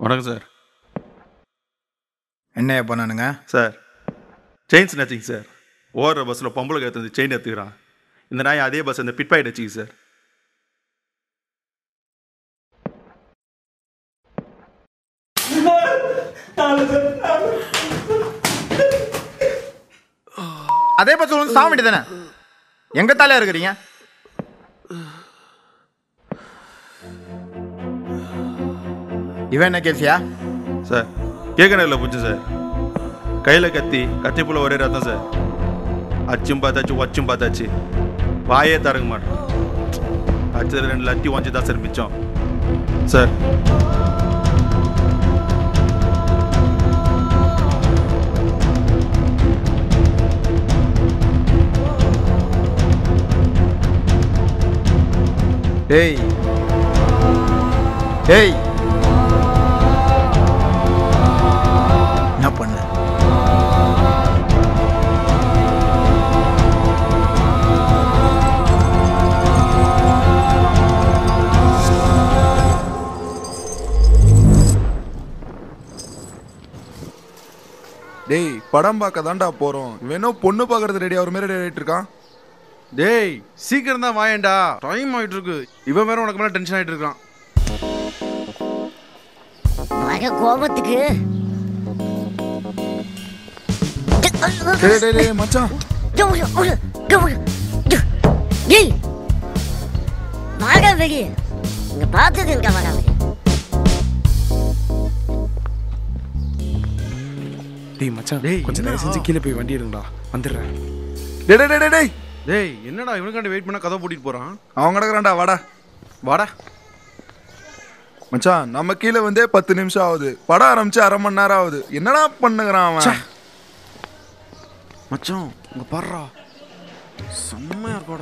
வணக்கம் சார் என்னையா பண்ணானுங்க சார் செயின் ஸ்நாச்சிங் சார் ஓடுற பஸ்ஸில் பொம்பளை எடுத்து செயின் எடுத்துக்கிறான் இந்த நாய் அதே பஸ் இந்த பிட் பாயிட் வச்சுக்கு சார் அதே பஸ் வந்து சாக வேண்டியது தானே எங்க தலையா இருக்கிறீங்க இவன் என்ன கேசியா சார் கேட்கறதில்ல புரிஞ்சு சார் கையில் கத்தி கத்தி புள்ள ஒரே ரத்தம் சார் அச்சும் பார்த்தாச்சு வச்சும் பார்த்தாச்சு வாயே தரங்க மாட்டோம் அச்சது ரெண்டு லட்டி வாஞ்சி தான் சார் மிச்சம் சார் டேய் டேய் என்ன பண்ண டேய் படம் பார்க்க தான்டா போறோம் வேணும் பொண்ணு பார்க்கறது ரெடி ஆகிற மாதிரி ரெடி ஆயிட்டு இருக்கான் டேய் சீக்கிரம் தான் வாயேன்டா டைம் ஆயிட்டு இருக்கு இவன் வேற உனக்கு மேல டென்ஷன் ஆயிட்டு இருக்கான் வர கோபத்துக்கு டேய் டேய் டேய் மச்சான் டேய் வாடா வெளியே இங்க பார்த்தது இருக்க வாடா வெளியே டேய் மச்சான் டேய், கொஞ்சம் தயவு செஞ்சு என்னடா? கீழே போய் வண்டி எடுங்கடா வந்துடுறேன் டேய் டேய் டேய் டேய் டேய் என்னடா இவனுக்காண்டி வெயிட் பண்ணா கதை பூட்டிட்டு போறான் அவன் கிடக்குறான்டா வாடா வாடா மச்சான் நம்ம கீழே வந்தே பத்து நிமிஷம் ஆகுது படம் ஆரம்பிச்சு அரை மணி நேரம் ஆகுது என்னடா பண்ணுகிறான் அவன் மச்சான் இங்க பாருடா செம்மையா இருக்கோடா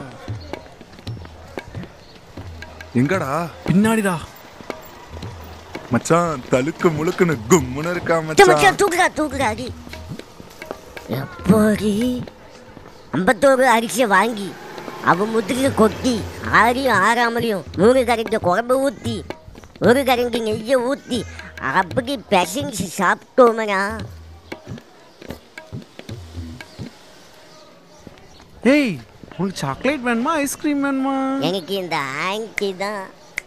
எங்கடா பின்னாடிடா மச்சான் தழுக்கு முழுக்குன்னு கும்முன்னு இருக்கா மச்சான் மச்சான் தூக்குடா தூக்குடா அடி எப்போடி ஐம்பத்தோரு அரிசியை வாங்கி அவன் முதுகில கொட்டி ஆறியும் ஆறாமலையும் மூணு கரண்டி குழம்பு ஊற்றி ஒரு கரண்டி நெய்யை ஊற்றி அப்படி பிசைஞ்சு சாப்பிட்டோமனா ஏய் உனக்கு சாக்லேட் வேணுமா ஐஸ்கிரீம் வேணுமா எனக்கு இந்த ஆங்கி தான்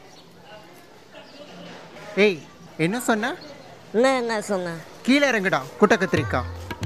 ஏய் என்ன சொன்ன என்ன என்ன சொன்ன கீழே இறங்குடா குட்ட கத்திரிக்கா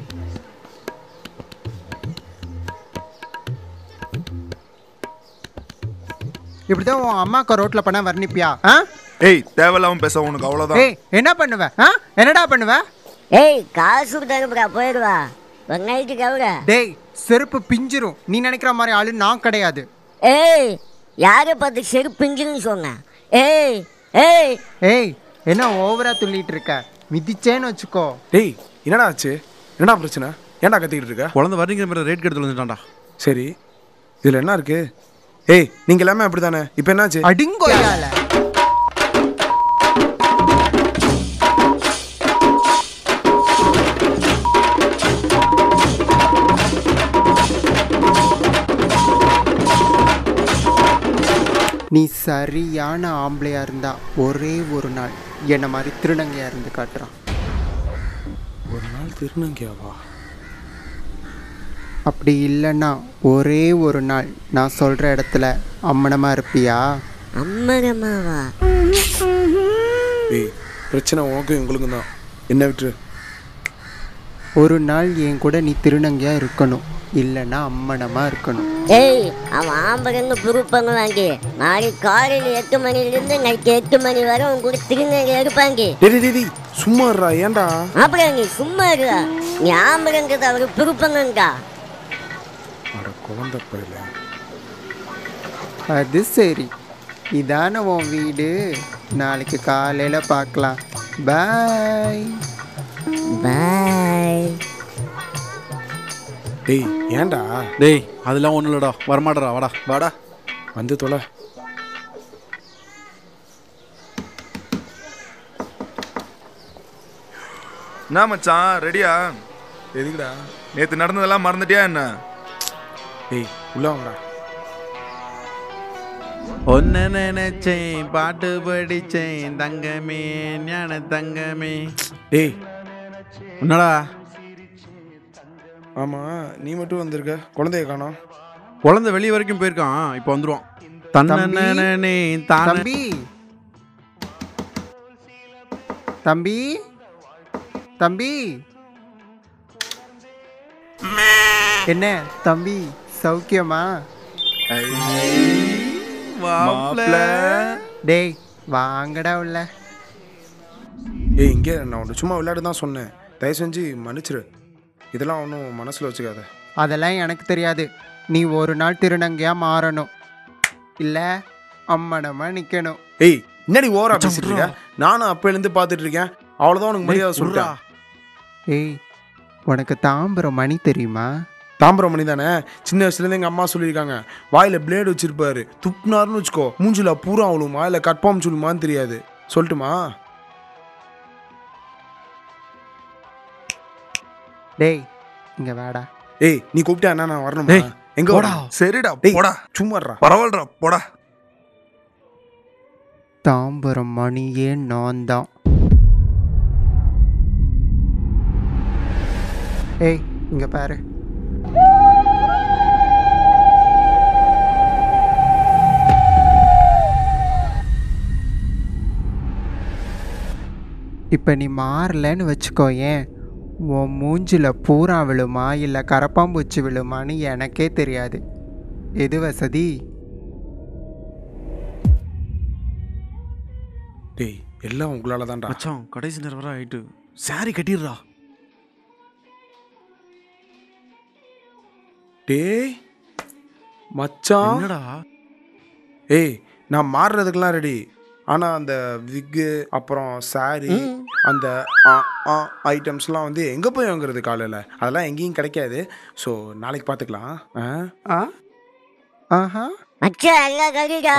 இப்படிதான் உன் அம்மாக்கா ரோட்ல பண்ண வர்ணிப்பியா ஆ ஏய் தேவையில்லாம பேச உனக்கு அவ்வளவுதான் ஏய் என்ன பண்ணுவ ஆ என்னடா பண்ணுவ ஏய் காசு தருப்புடா போயிடுவா வெங்காயத்துக்கு எவ்வளோ டேய் செருப்பு பிஞ்சிரும் நீ நினைக்கிற மாதிரி ஆளு நான் கிடையாது ஏய் யாரை பார்த்து செருப்புங்கன்னு சொன்ன ஏய் ஏய் ஏய் என்ன ஓவரா துள்ளிட்டு இருக்க மிதிச்சேன்னு வச்சுக்கோ டேய் என்னடா ஆச்சு என்னடா பிரச்சனை ஏன்டா கத்திக்கிட்டு இருக்க குழந்தை வரீங்கிற மாதிரி ரேட் கெடுத்து வந்துட்டான்டா சரி இதில் என்ன இருக்கு ஏய் நீங்க எல்லாமே அப்படிதானே இப்போ என்னாச்சு அடிங்கோயால நீ சரியான ஆம்பளையா இருந்தா ஒரே ஒரு நாள் என்ன மாதிரி திருநங்கையா இருந்து காட்டுறான் ஒரு நாள் திருநங்கையாவா அப்படி இல்லைன்னா ஒரே ஒரு நாள் நான் சொல்ற இடத்துல அம்மனமா இருப்பியா அம்மனமாவா ஏய் பிரச்சனை உனக்கும் எங்களுக்கும் தான் என்ன விட்டுரு ஒரு நாள் என் கூட நீ திருநங்கையா இருக்கணும் இல்லைன்னா அம்மனமா இருக்கணும் ஏய் அவன் ஆம்பளைங்க ப்ரூவ் பண்ணுவாங்க நாளைக்கு காலையில் எட்டு மணிலேருந்து நைட்டு எட்டு மணி வரை உன் கூட திருநங்கை இருப்பாங்க டேய் டேய், டேய் டேய் சும்மா இருடா ஏன்டா அப்புறம் நீ சும்மா இருக்கா நீ ஆம்பளைங்கிறத அவரு ப்ரூவ் பண்ணுங்கா அட குழந்தை பையல அது சரி இதான உன் வீடு நாளைக்கு காலையில பார்க்கலாம் பாய் பாய் டேய் ஏன்டா டேய் அதெல்லாம் ஒன்றும் இல்லடா வரமாட்டா வாடா வாடா வந்து தொலை என்ன மச்சான் ரெடியா எதுக்குடா நேத்து நடந்ததெல்லாம் மறந்துட்டியா என்ன டேய் உள்ள வாங்கடா ஒன்னு நினைச்சேன் பாட்டு படிச்சேன் தங்கமே ஞான தங்கமே டேய் என்னடா ஆமாம் நீ மட்டும் வந்திருக்க குழந்தைய காணோம் குழந்தை வெளியே வரைக்கும் போயிருக்கான் இப்போ வந்துருவான் தன்னே தானே தம்பி தம்பி தம்பி என்ன தம்பி சௌக்கியமா மாப்பிள்ள டேய் வாங்கடா உள்ள ஏய் இங்கே நான் உன்னை சும்மா விளையாட தான் சொன்னேன் தயவு செஞ்சு மன்னிச்சிரு இதெல்லாம் ஒன்றும் மனசில் வச்சுக்காத அதெல்லாம் எனக்கு தெரியாது நீ ஒரு நாள் திருநங்கையா மாறணும் இல்ல அம்மனமா நிக்கணும் ஏய் என்னடி ஓவரா பேசிட்டு இருக்க நானும் அப்பையிலேருந்து பார்த்துட்டு இருக்கேன் அவ்வளோதான் உனக்கு மரியாதை சொல்றா ஏய் உனக்கு தாம்பரம் மணி தெரியுமா தாம்பரம் மணி தானே சின்ன வயசுலேருந்து எங்கள் அம்மா சொல்லியிருக்காங்க வாயில் பிளேடு வச்சிருப்பாரு துப்புனாருன்னு வச்சுக்கோ மூஞ்சில பூரா அவளுமா இல்லை கட்பாம் சொல்லுமான்னு தெரியாது சொல்லட்டுமா டேய் இங்க வாடா ஏய் நீ கூப்பிட்டா என்ன நான் வரணுமா டேய், எங்க போடா போடா சரிடா டேய் போடா சும்மாடுறா பரவாயில்லடா போடா தாம்பரம் மணியே நான் தான் ஏய் இங்க பாரு இப்போ நீ மாறலன்னு வச்சுக்கோ ஏன் உன் மூஞ்சில பூரா விழுமா இல்லை கரப்பாம்பூச்சி விழுமான்னு எனக்கே தெரியாது எது வசதி டேய் எல்லாம் உங்களால தான்டா மச்சான் கடைசி நேரம் வர ஆயிட்டு சாரி கட்டிடுறா டேய் மச்சான் என்னடா ஏய் நான் மாறுறதுக்கெல்லாம் ரெடி ஆனால் அந்த விக்கு அப்புறம் சாரி அந்த ஐட்டம்ஸ்லாம் வந்து எங்கே போய் வாங்குறது காலையில் அதெல்லாம் எங்கேயும் கிடைக்காது ஸோ நாளைக்கு பார்த்துக்கலாம் ஆ ஆ ஆஹா மச்சான் எல்லாம் கறிடா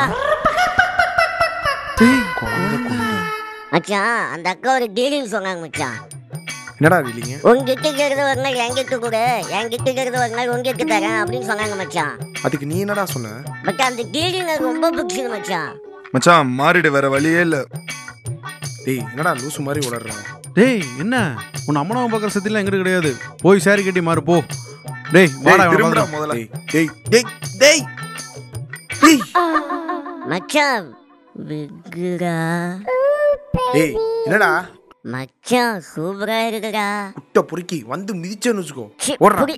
மச்சான் அந்த அக்கா ஒரு டீலிங் சொன்னாங்க மச்சான் என்னடா இல்லைங்க உங்ககிட்ட இருக்கிறது ஒரு நாள் என்கிட்ட கூட என்கிட்ட இருக்கிறது ஒரு நாள் உங்ககிட்ட தரேன் அப்படின்னு சொன்னாங்க மச்சான் அதுக்கு நீ என்னடா சொன்ன பட் அந்த டீலிங் எனக்கு ரொம்ப பிடிச்சது மச்சான் மச்சான் மாறிடு வேற வழியே இல்ல டேய் என்னடா லூசு மாதிரி உளர்றேன் டேய் என்ன உன் அம்மனாவை பார்க்குற சத்தியெல்லாம் எங்கிட்ட கிடையாது போய் சாரி கட்டி மாறு போ டேய் வாடா டேய், இவனை திரும்புடா பார்க்கலாம். முதல்ல டேய் டேய் டேய் டேய் மச்சான் விக்குடா டேய் என்னடா மச்சான் சூப்பரா இருக்குடா குட்டை பொறுக்கி வந்து மிதிச்சேன்னு வச்சுக்கோ சி, ஓடுறா புடி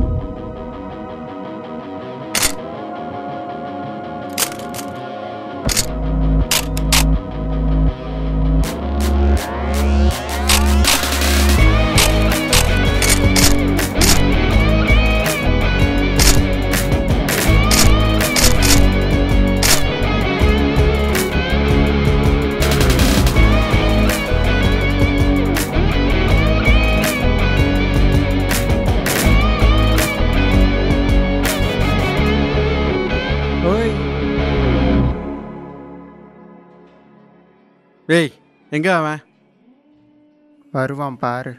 ஓய் டேய் எங்க அவன் வருவான் பாரு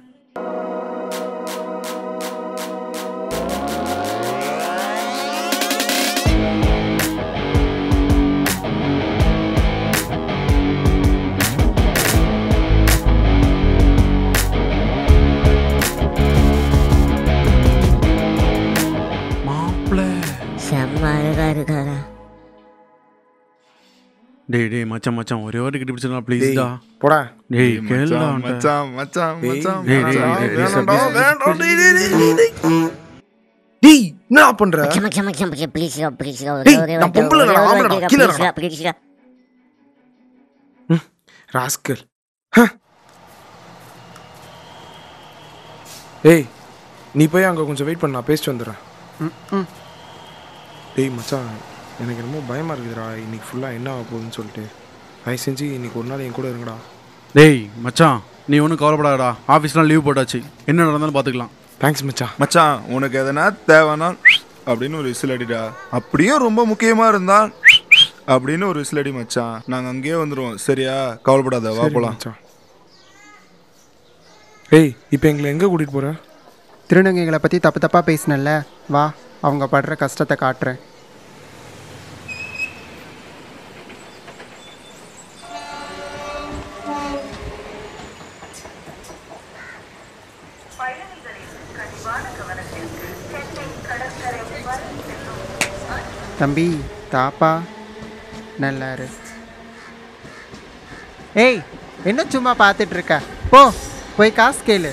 மாப்பிள்ள செம்ம அழகா இருக்காடா டேய் டேய் மச்சான் மச்சான் ஒரே வாட்டி கட்டி பிடிச்சிடலாம் ப்ளீஸ் டேய் டா போடா டேய் மச்சான், கேளுடா மச்சான் மச்சான் டேய், மச்சான் டேய், டேய், மச்சான். டேய், வேணாம்டா, please, வேண்டாம், டேய், டேய், டேய், டேய், டேய். டேய் என்னடா பண்ற மச்சான் மச்சான் மச்சான் மச்சான் ப்ளீஸ்டா ப்ளீஸ்டா டேய், நான் பொம்பளை இல்லடா, ஆம்பளைடா, கீழே ப்ளீஸ்டா ப்ளீஸ்டா ராஸ்கல் ஏய் நீ போய் அங்கே கொஞ்சம் வெயிட் பண்ண நான் பேசிட்டு வந்துடுறேன் ம், ம். டேய் மச்சான் எனக்கு என்னமோ பயமாக இருக்குதுடா இன்னைக்கு ஃபுல்லாக என்ன ஆக போகுதுன்னு சொல்லிட்டு தயவு செஞ்சு இன்னைக்கு ஒரு நாள் என் கூட இருங்கடா டேய் மச்சான் நீ ஒன்றும் கவலைப்படாதடா ஆஃபீஸ்லாம் லீவ் போட்டாச்சு என்ன நடந்தாலும் பார்த்துக்கலாம் தேங்க்ஸ் மச்சான் மச்சான் உனக்கு எதனா தேவைன்னா அப்படின்னு ஒரு விசில் அடிடா அப்படியும் ரொம்ப முக்கியமா இருந்தா அப்படின்னு ஒரு விசில் அடி மச்சான் நாங்க அங்கேயே வந்துருவோம் சரியா கவலைப்படாத வா சரி போலாம் மச்சான் ஏய் இப்போ எங்களை எங்கே கூட்டிகிட்டு போகிற திருநங்கைகளை பற்றி தப்பு தப்பாக பேசினல்ல வா அவங்க படுற கஷ்டத்தை காட்டுறேன் தம்பி தாப்பா நல்லா இரு ஏய் என்ன சும்மா பார்த்துட்டு இருக்க போ போய் காசு கேளு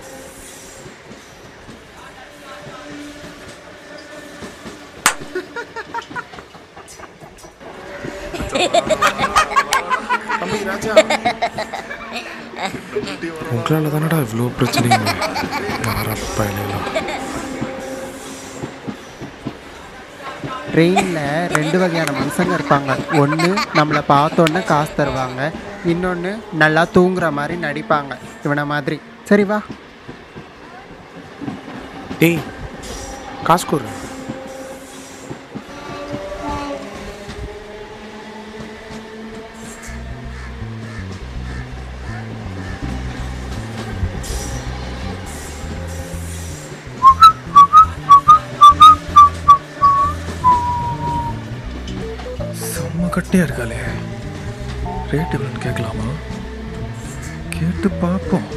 உங்களால் தானடா இவ்வளோ பிரச்சனைங்க யாரப்பா இல்லைங்களா ட்ரெயினில் ரெண்டு வகையான மனுஷங்க இருப்பாங்க ஒன்று நம்மளை பார்த்தோன்னே காசு தருவாங்க இன்னொன்று நல்லா தூங்குற மாதிரி நடிப்பாங்க இவனை மாதிரி சரி வா டேய் காசு கொடுறேன் செம்ம கட்டியாக இருக்காளே ரேட் எவ்வளோன்னு கேட்கலாமா கேட்டு பார்ப்போம்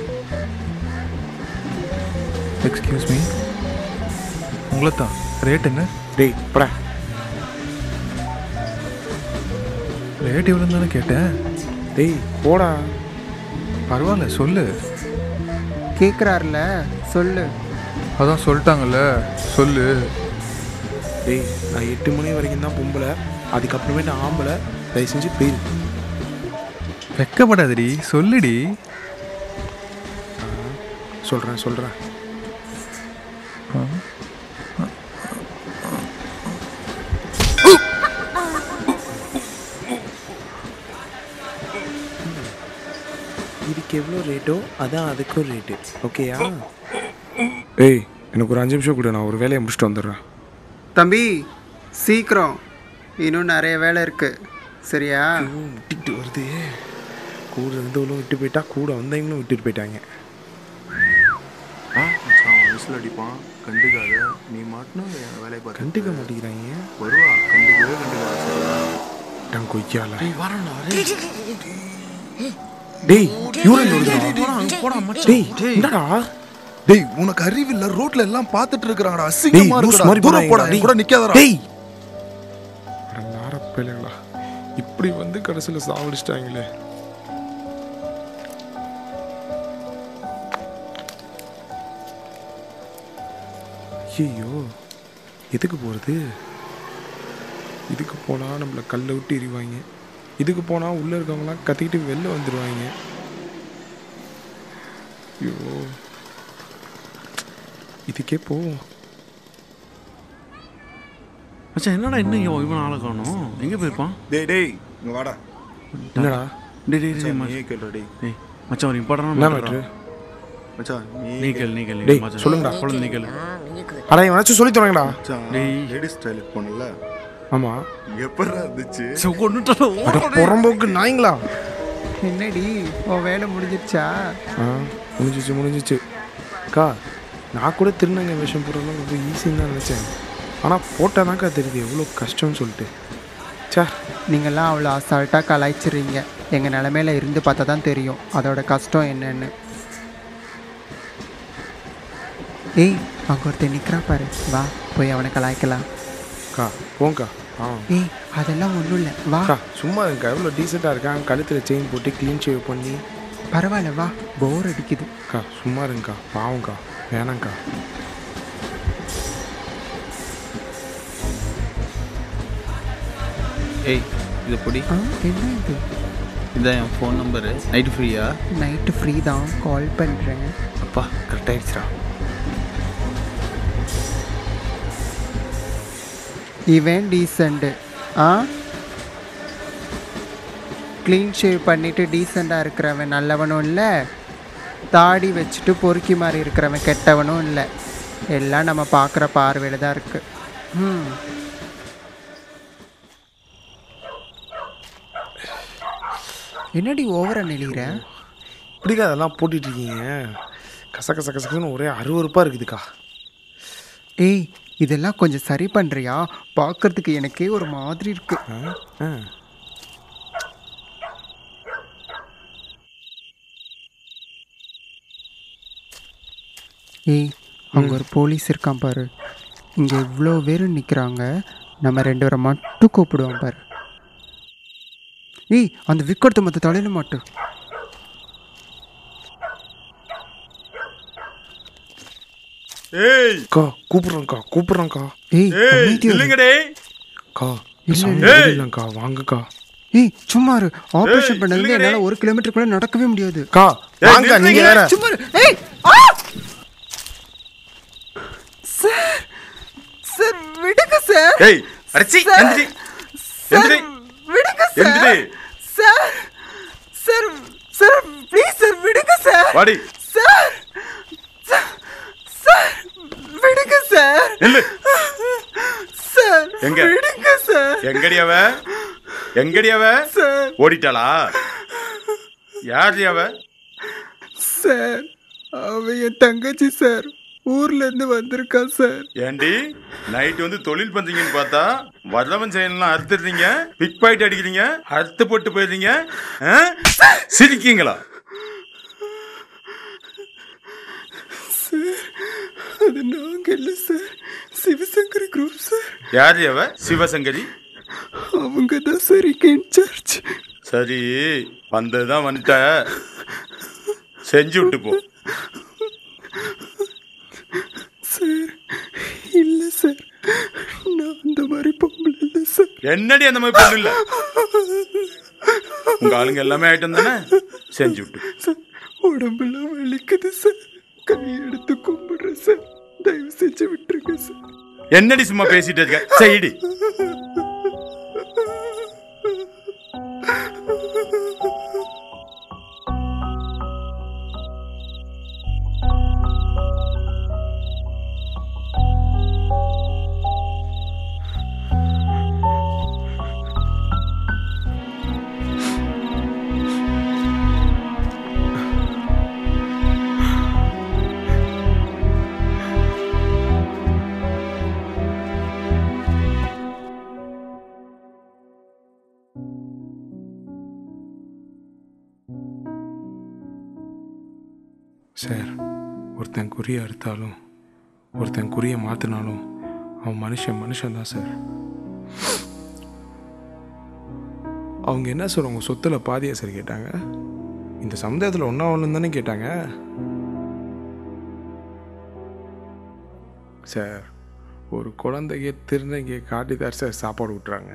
எக்ஸ்கியூஸ் மீ உங்களை தான் ரேட் என்ன டேய் படா ரேட் எவ்வளோன்னு தானே கேட்டேன் டேய் போடா பரவாயில்ல சொல்லு கேட்குறாருல சொல்லு அதான் சொல்லிட்டாங்கல்ல சொல்லு டேய் நான் எட்டு மணி வரைக்கும் தான் பொம்பளை அதுக்கப்புறமேட்டு ஆம்பளை தயவு செஞ்சு போயிரு வெக்கப்படாதடி சொல்லுடி சொல்கிறேன் சொல்கிறேன் இதுக்கு எவ்வளோ ரேட்டோ அதான் அதுக்கும் ரேட்டு ஓகேயா ஏய் எனக்கு ஒரு அஞ்சு நிமிஷம் கூட நான் ஒரு வேலையை முடிச்சுட்டு வந்துடுறேன் தம்பி சீக்கிரம் இன்னும் நிறைய வேலை இருக்கு சரியா விட்டுட்டு வருது கூட இருந்தவங்களும் விட்டு போயிட்டா கூட வந்தவங்களும் விட்டுட்டு போயிட்டாங்க விசில் அடிப்பான் கண்டுக்காத நீ மாட்டினா வேலையை பார்த்து கண்டுக்க மாட்டேங்கிறாங்க வருவா கண்டுக்கவே கண்டுக்காத டன் கொய்யால டேய் யூரின் வருதுடா டேய் என்னடா டேய் உனக்கு அறிவில்ல ரோட்ல எல்லாம் பார்த்துட்டு இருக்கிறாங்கடா டேய் அசிங்கமா லூஸ் இருக்குடா மாதிரி தூரம் போடா நீ கூட நிக்காதடா டேய் அட நாரப்பேலங்களா இப்படி வந்து கடைசியில் சாவடிச்சிட்டாங்களே ஐயோ எதுக்கு போகிறது இதுக்கு போனால் நம்மளை கல்லை விட்டு எறிவாங்க இதுக்கு போனால் உள்ளே இருக்கவங்களாம் கத்திக்கிட்டு வெளில வந்துடுவாங்க ஐயோ இதுக்கே போவோம் மச்சான் என்னடா இன்னும் இவன் இவன் ஆளை காணும் எங்கே போயிருப்பான் டேய் டேய் இங்க வாடா என்னடா டேய் டேய் டேய் நீ மச்சான் கேளுடா டேய் டேய் மச்சான் ஒரு என்ன இம்பார்ட்டன்டான மேட்ரு மச்சான் நீ நீ கேளு நீ கேளு டேய், மச்சான். சொல்லுங்கடா. குழந்தை நீ கேளு அட இவனாச்சும் சொல்லி தரங்கடா மச்சான் டேய். லேடிஸ் ஸ்டைலுக்கு போனல ஆமாம் எப்படா இருந்துச்சு சோ, கொன்னுட்டானோ. அட புறம்போக்கு நாய்ங்களா என்னடி உன் வேலை முடிஞ்சிருச்சா ஆ முடிஞ்சிச்சு முடிஞ்சிச்சு அக்கா நான் கூட திருநங்கை வேஷம் போடுறதுலாம் ரொம்ப ஈஸின்னு தான் நினச்சேன் ஆனால் போட்டாதான்க்கா தெரியுது எவ்வளோ கஷ்டம்னு சொல்லிட்டு சே நீங்கள்லாம் அவ்வளோ அசால்ட்டாக கலாய்ச்சிடுறீங்க எங்கள் நிலமையில இருந்து பார்த்தா தான் தெரியும் அதோட கஷ்டம் என்னன்னு ஏய் அங்கே ஒருத்தன் நிற்கிறான் பாரு வா போய் அவனை கலாய்க்கலாம் அக்கா போங்கக்கா ஆ ஏய் அதெல்லாம் ஒன்றும் இல்லை வா அக்கா சும்மா இருக்கா எவ்வளோ டீசெண்டாக இருக்கான் கழுத்தில் செயின் போட்டு க்ளீன் ஷேவ் பண்ணி பரவாயில்ல வா போர் அடிக்குது அக்கா சும்மா இருங்கக்கா பாவம்க்கா வேணாங்க்கா ஏய் இது பொடி ஆ என்ன இது இதான் என் ஃபோன் நம்பரு நைட்டு ஃப்ரீயா நைட்டு ஃப்ரீ தான் கால் பண்ணுறேன் அப்பா கரெக்ட் ஆயிடுச்சுடா இவன் டீசெண்ட்டு ஆ க்ளீன் ஷேவ் பண்ணிட்டு டீசெண்டாக இருக்கிறவன் நல்லவனும் இல்லை தாடி வச்சுட்டு பொறுக்கி மாதிரி இருக்கிறவன் கெட்டவனும் இல்லை எல்லாம் நம்ம பார்க்குற பார்வையில் தான் இருக்குது ம் என்னடி ஓவரா நெளிகிற இப்படிக்கா அதெல்லாம் போட்டுட்டு இருக்கீங்க கச கச கசன்னு ஒரே அருவருப்பாக இருக்குதுக்கா ஏய் இதெல்லாம் கொஞ்சம் சரி பண்ணுறியா பார்க்கறதுக்கு எனக்கே ஒரு மாதிரி இருக்கு ஆ ஆ ஏய் அங்கே ஒரு போலீஸ் இருக்கான் பாரு இங்கே இவ்வளோ பேர் நிற்கிறாங்க நம்ம ரெண்டு பேரை மட்டும் கூப்பிடுவோம் பாரு ஏய் அந்த விக்கெடுத்து மற்ற தலையில் மாட்டு ஏய் அக்கா கூப்பிட்றேங்க்கா கூப்பிட்றேங்க்கா ஏய் ஏய் அமைதியா இரு. இல்லைங்கடே அக்கா இல்ல, சண்டை ஏய். இல்லைங்க்கா வாங்கக்கா ஏய் சும்மா இரு ஆப்ரேஷன் ஏய், பண்ணதுல இல்லைங்கடே. என்னால் ஒரு கிலோமீட்டருக்குள்ளே நடக்கவே முடியாது அக்கா ஏய், வாங்க நீங்க நிறுத்துங்க. வேற சும்மா இரு ஏய் ஆ! சார் சார் விடுங்க சார் ஏய் அடச்சி சார். எந்திரி சார் எந்திரி விடுங்க சார் எந்திரி sir sir sir please sir விடுங்க சார் வாடி சார் சார், சார் விடுங்க சார் நில்லு சார் எங்க? விடுங்க சார் எங்கடி அவ எங்கடி அவ சார் ஓடிட்டாளா யார் அவ சார் அவ என் தங்கச்சி சார் ஊர்ல இருந்து வந்திருக்கா சார் ஏண்டி நைட் வந்து தொழில் பண்றீங்கன்னு பார்த்தா வல்லவன் செயலாம் அறுத்துறீங்க பிக் பாயிண்ட் அடிக்கிறீங்க அறுத்து போட்டு போயிடுறீங்க ஆ? சிரிக்கீங்களா சார் அது நாங்க இல்லை சார் சிவசங்கரி குரூப் சார் யார் அவ சிவசங்கரி அவங்க தான் சார் இங்க இன்சார்ஜ் சரி வந்ததுதான் வந்துட்ட செஞ்சு விட்டு போ சார் இல்லை சார் நான் அந்த மாதிரி பொம்பளை இல்லை சார் என்னடி அந்த மாதிரி பொண்ணு இல்ல உங்க ஆளுங்க எல்லாமே ஆயிட்டம் தானே செஞ்சு விட்டு சார் உடம்பெல்லாம் வலிக்குது சார் கை எடுத்து கும்பிடுறேன் சார் தயவு செஞ்சு விட்டுருங்க சார் என்னடி சும்மா பேசிட்டு இருக்க செய்டி சார் ஒருத்தன் குறியை அறுத்தாலும் ஒருத்தன் குறியை மாற்றினாலும் அவன் மனுஷன் மனுஷன் தான் சார் அவங்க என்ன சார் உங்கள் சொத்தில் பாதியா சார் கேட்டாங்க இந்த சமுதாயத்தில் ஒன்றா ஒன்று தானே கேட்டாங்க சார் ஒரு குழந்தைய திருநங்கைய காட்டி தான் சார் சாப்பாடு விட்டுறாங்க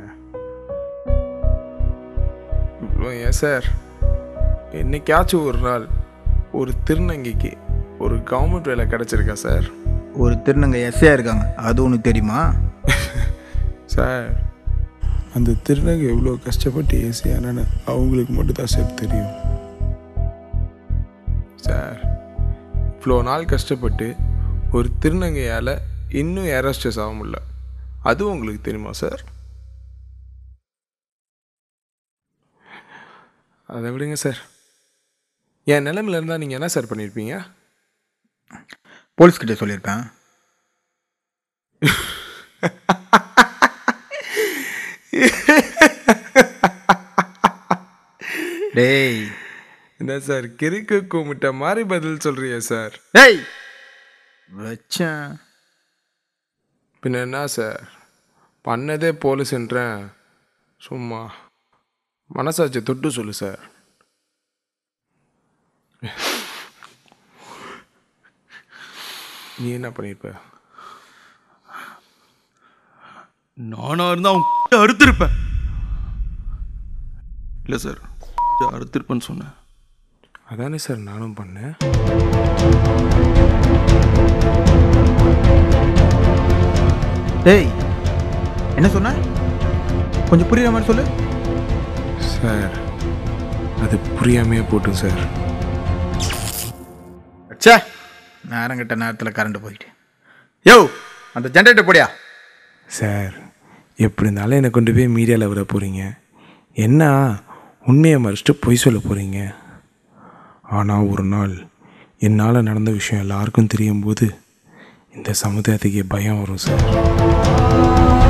இவ்வளோ ஏன் சார் என்னைக்காச்சும் ஒரு நாள் ஒரு திருநங்கைக்கு ஒரு கவர்மெண்ட் வேலை கிடைச்சிருக்கா சார் ஒரு திருநங்கை எஸ்ஐயா இருக்காங்க அது உனக்கு தெரியுமா சார் அந்த திருநங்கை எவ்வளோ கஷ்டப்பட்டு ஏசியானு அவங்களுக்கு மட்டும் தான் சார் தெரியும் சார் இவ்வளோ நாள் கஷ்டப்பட்டு ஒரு திருநங்கையால் இன்னும் ஏரோஸ்டஸ் ஆக முடியல அதுவும் உங்களுக்கு தெரியுமா சார் அதை விடுங்க சார் என் நிலைமையில இருந்தால் நீங்கள் என்ன சார் பண்ணியிருப்பீங்க போலீஸ் கிட்ட சொல்லியிருப்பேன் டேய் என்ன சார் கிறுக்கு கும்பிட்ட மாதிரி பதில் சொல்றியா சார் டேய் வச்சேன் பின்ன என்ன சார் பண்ணதே போலீஸ்ன்றேன் சும்மா மனசாட்சி தொட்டு சொல்லு சார் நீ என்ன பண்ணியிருப்ப நானா இருந்தா அவன் அறுத்திருப்பேன் இல்ல சார் அறுத்திருப்பேன்னு சொன்னேன் அதானே சார் நானும் பண்ணேன் டேய் என்ன சொன்ன கொஞ்சம் புரியுற மாதிரி சொல்லு சார் அது புரியாமையே போட்டும் சார் ச்சே நேரம் கிட்ட நேரத்தில் கரண்ட் போயிட்டு யோ அந்த ஜென்ரேட்டர் போடியா சார் எப்படி இருந்தாலும் என்னை கொண்டு போய் மீடியாவில் விட போகிறீங்க என்ன உண்மையை மறைச்சிட்டு பொய் சொல்ல போகிறீங்க ஆனால் ஒரு நாள் என்னால் நடந்த விஷயம் எல்லாருக்கும் தெரியும் போது இந்த சமுதாயத்துக்கு பயம் வரும் சார்